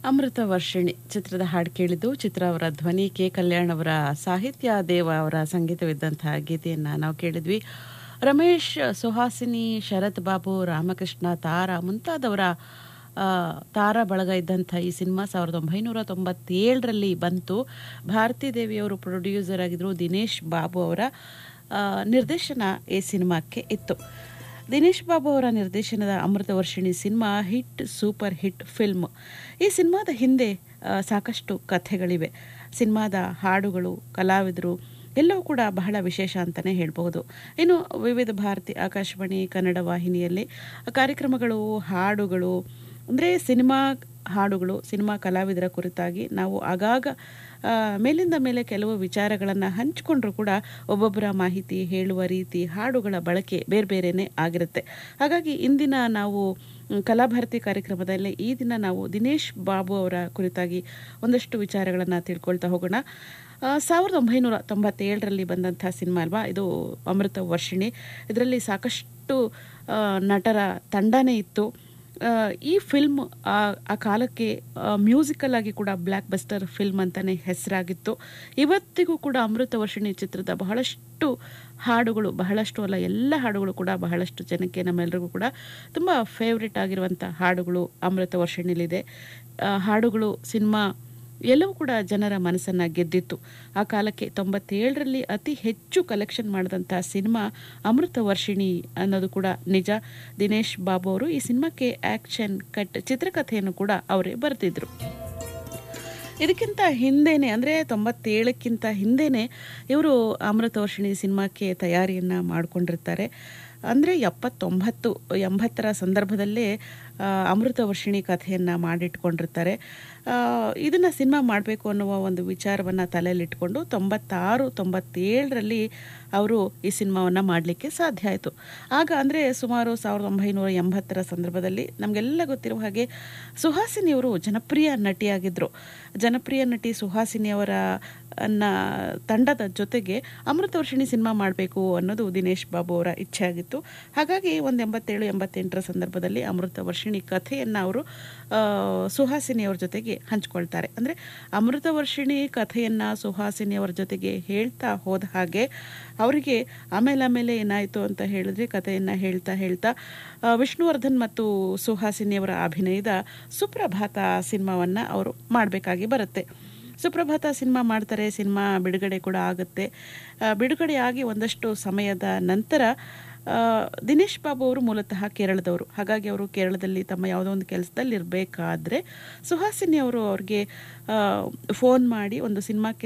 ಅಮೃತ ವರ್ಷಿಣಿ ಚಿತ್ರದ ಹಾಡು ಕೇಳಿದ್ದು ಚಿತ್ರ ಅವರ ಧ್ವನಿ ಕೆ ಕಲ್ಯಾಣ್ ಅವರ ಸಾಹಿತ್ಯ ದೇವ ಅವರ ಸಂಗೀತವಿದ್ದಂತಹ ಗೀತೆಯನ್ನು ನಾವು ಕೇಳಿದ್ವಿ ರಮೇಶ್ ಸುಹಾಸಿನಿ ಶರತ್ ಬಾಬು ರಾಮಕೃಷ್ಣ ತಾರಾ ಮುಂತಾದವರ ಆ, ತಾರಾ ಬಳಗ ಇದ್ದಂಥ ಈ ಸಿನಿಮಾ ಸಾವಿರದ ಒಂಬೈನೂರ ತೊಂಬತ್ತೇಳರಲ್ಲಿ ಬಂತು ಭಾರತೀ ದೇವಿಯವರು ಪ್ರೊಡ್ಯೂಸರ್ ಆಗಿದ್ದರು ದಿನೇಶ್ ಬಾಬು ಅವರ ಆ, ನಿರ್ದೇಶನ ಈ ಸಿನಿಮಾಕ್ಕೆ ಇತ್ತು ದಿನೇಶ್ ಬಾಬು ಅವರ ನಿರ್ದೇಶನದ Amrutha Varshini cinema hit super hit film ಈ ಸಿನಿಮಾದ ಹಿಂದೆ ಆ, ಸಾಕಷ್ಟು ಕಥೆಗಳಿವೆ ಸಿನಿಮಾದ ಹಾಡುಗಳು ಕಲಾವಿದರು ಎಲ್ಲವೂ ಕೂಡ ಬಹಳ ವಿಶೇಷ ಅಂತಲೇ ಹೇಳ್ಬೋದು ಇನ್ನು ವಿವಿಧ ಭಾರತಿ ಆಕಾಶವಾಣಿ ಕನ್ನಡ ವಾಹಿನಿಯಲ್ಲಿ ಕಾರ್ಯಕ್ರಮಗಳು ಹಾಡುಗಳು ಅಂದರೆ ಸಿನಿಮಾ ಹಾಡುಗಳು ಸಿನಿಮಾ ಕಲಾವಿದರ ಕುರಿತಾಗಿ ನಾವು ಆಗಾಗ ಆ, ಮೇಲಿಂದ ಮೇಲೆ ಕೆಲವು ವಿಚಾರಗಳನ್ನು ಹಂಚಿಕೊಂಡ್ರೂ ಕೂಡ ಒಬ್ಬೊಬ್ಬರ ಮಾಹಿತಿ ಹೇಳುವ ರೀತಿ ಹಾಡುಗಳ ಬಳಕೆ ಬೇರೆ ಬೇರೆಯೇ ಆಗಿರುತ್ತೆ ಹಾಗಾಗಿ ಇಂದಿನ ನಾವು ಮ್, ಕಲಾಭಾರತಿ ಕಾರ್ಯಕ್ರಮದಲ್ಲಿ ಈ ದಿನ ನಾವು ದಿನೇಶ್ ಬಾಬು ಅವರ ಕುರಿತಾಗಿ ಒಂದಷ್ಟು ವಿಚಾರಗಳನ್ನು ತಿಳ್ಕೊಳ್ತಾ ಹೋಗೋಣ ಆ, ಸಾವಿರದ ಒಂಬೈನೂರ ತೊಂಬತ್ತೇಳರಲ್ಲಿ ಬಂದಂಥ ಸಿನಿಮಾ ಅಲ್ವಾ ಇದು ಅಮೃತ ವರ್ಷಿಣಿ ಇದರಲ್ಲಿ ಸಾಕಷ್ಟು ಆ, ನಟರ ತಂಡನೇ ಇತ್ತು ಆ, ಈ ಫಿಲ್ಮ್ ಆ ಆ ಕಾಲಕ್ಕೆ ಮ್ಯೂಸಿಕಲ್ ಆಗಿ ಕೂಡ ಬ್ಲ್ಯಾಕ್ ಬಸ್ಟರ್ ಫಿಲ್ಮ್ ಅಂತಲೇ ಹೆಸರಾಗಿತ್ತು ಇವತ್ತಿಗೂ ಕೂಡ ಅಮೃತ ವರ್ಷಿಣಿ ಚಿತ್ರದ ಬಹಳಷ್ಟು ಹಾಡುಗಳು ಬಹಳಷ್ಟು ಅಲ್ಲ ಎಲ್ಲ ಹಾಡುಗಳು ಕೂಡ ಬಹಳಷ್ಟು ಜನಕ್ಕೆ ನಮ್ಮೆಲ್ಲರಿಗೂ ಕೂಡ ತುಂಬ ಫೇವ್ರೆಟ್ ಆಗಿರುವಂಥ ಹಾಡುಗಳು ಅಮೃತ ವರ್ಷಿಣಿಲಿದೆ ಆ, ಹಾಡುಗಳು ಸಿನಿಮಾ ಎಲ್ಲವೂ ಕೂಡ ಜನರ ಮನಸ್ಸನ್ನು ಗೆದ್ದಿತ್ತು ಆ ಕಾಲಕ್ಕೆ ತೊಂಬತ್ತೇಳರಲ್ಲಿ ಅತಿ ಹೆಚ್ಚು ಕಲೆಕ್ಷನ್ ಮಾಡಿದಂಥ ಸಿನಿಮಾ ಅಮೃತ ವರ್ಷಿಣಿ ಅನ್ನೋದು ಕೂಡ ನಿಜ ದಿನೇಶ್ ಬಾಬು ಅವರು ಈ ಸಿನಿಮಾಕ್ಕೆ ಆ್ಯಕ್ಷನ್ ಕಟ್ ಚಿತ್ರಕಥೆಯನ್ನು ಕೂಡ ಅವರೇ ಬರೆದಿದ್ರು ಇದಕ್ಕಿಂತ ಹಿಂದೆನೆ ಅಂದರೆ ತೊಂಬತ್ತೇಳಕ್ಕಿಂತ ಹಿಂದೆನೆ ಇವರು ಅಮೃತ ವರ್ಷಿಣಿ ಸಿನಿಮಾಕ್ಕೆ ತಯಾರಿಯನ್ನು ಮಾಡಿಕೊಂಡಿರ್ತಾರೆ ಅಂದರೆ ಎಪ್ಪತ್ತೊಂಬತ್ತು ಎಂಬತ್ತರ ಸಂದರ್ಭದಲ್ಲೇ ಆ, ಅಮೃತ ವರ್ಷಿಣಿ ಕಥೆಯನ್ನು ಮಾಡಿಟ್ಕೊಂಡಿರ್ತಾರೆ ಇದನ್ನು ಸಿನಿಮಾ ಮಾಡಬೇಕು ಅನ್ನುವ ಒಂದು ವಿಚಾರವನ್ನು ತಲೆಯಲ್ಲಿಟ್ಕೊಂಡು ತೊಂಬತ್ತಾರು ತೊಂಬತ್ತೇಳರಲ್ಲಿ ಅವರು ಈ ಸಿನಿಮಾವನ್ನು ಮಾಡಲಿಕ್ಕೆ ಸಾಧ್ಯ ಆಯಿತು ಆಗ ಅಂದರೆ ಸುಮಾರು ಸಾವಿರದ ಒಂಬೈನೂರ ಎಂಬತ್ತರ ಸಂದರ್ಭದಲ್ಲಿ ನಮಗೆಲ್ಲ ಗೊತ್ತಿರುವ ಹಾಗೆ ಸುಹಾಸಿನಿಯವರು ಜನಪ್ರಿಯ ನಟಿಯಾಗಿದ್ದರು ಜನಪ್ರಿಯ ನಟಿ ಸುಹಾಸಿನಿಯವರ ಅನ್ನ ತಂಡದ ಜೊತೆಗೆ ಅಮೃತ ವರ್ಷಿಣಿ ಸಿನಿಮಾ ಮಾಡಬೇಕು ಅನ್ನೋದು ದಿನೇಶ್ ಬಾಬು ಅವರ ಇಚ್ಛೆ ಆಗಿತ್ತು ಹಾಗಾಗಿ ಒಂದು ಎಂಬತ್ತೇಳು ಎಂಬತ್ತೆಂಟರ ಸಂದರ್ಭದಲ್ಲಿ ಅಮೃತ ವರ್ಷಿಣಿ ಕಥೆಯನ್ನು ಅವರು ಆ, ಸುಹಾಸಿನಿಯವ್ರ ಜೊತೆಗೆ ಹಂಚ್ಕೊಳ್ತಾರೆ ಅಂದರೆ ಅಮೃತ ವರ್ಷಿಣಿ ಕಥೆಯನ್ನು ಸುಹಾಸಿನಿಯವರ ಜೊತೆಗೆ ಹೇಳ್ತಾ ಹೋದ ಹಾಗೆ ಅವರಿಗೆ ಆಮೇಲೆ ಆಮೇಲೆ ಏನಾಯಿತು ಅಂತ ಹೇಳಿದ್ರೆ ಕಥೆಯನ್ನು ಹೇಳ್ತಾ ಹೇಳ್ತಾ ಆ, ವಿಷ್ಣುವರ್ಧನ್ ಮತ್ತು ಸುಹಾಸಿನಿಯವರ ಅಭಿನಯದ ಸುಪ್ರಭಾತ ಸಿನಿಮಾವನ್ನು ಅವರು ಮಾಡಬೇಕಾಗಿ ಬರುತ್ತೆ ಸುಪ್ರಭಾತ ಸಿನಿಮಾ ಮಾಡ್ತಾರೆ ಸಿನಿಮಾ ಬಿಡುಗಡೆ ಕೂಡ ಆಗುತ್ತೆ ಆ, ಬಿಡುಗಡೆ ಆಗಿ ಒಂದಷ್ಟು ಸಮಯದ ನಂತರ ಆ, ದಿನೇಶ್ ಬಾಬು ಅವರು ಮೂಲತಃ ಕೇರಳದವರು ಹಾಗಾಗಿ ಅವರು ಕೇರಳದಲ್ಲಿ ತಮ್ಮ ಯಾವುದೋ ಒಂದು ಕೆಲಸದಲ್ಲಿ ಇರಬೇಕಾದ್ರೆ ಸುಹಾಸಿನಿ ಅವರು ಅವ್ರಿಗೆ ಫೋನ್ ಮಾಡಿ ಒಂದು ಸಿನಿಮಾಕ್ಕೆ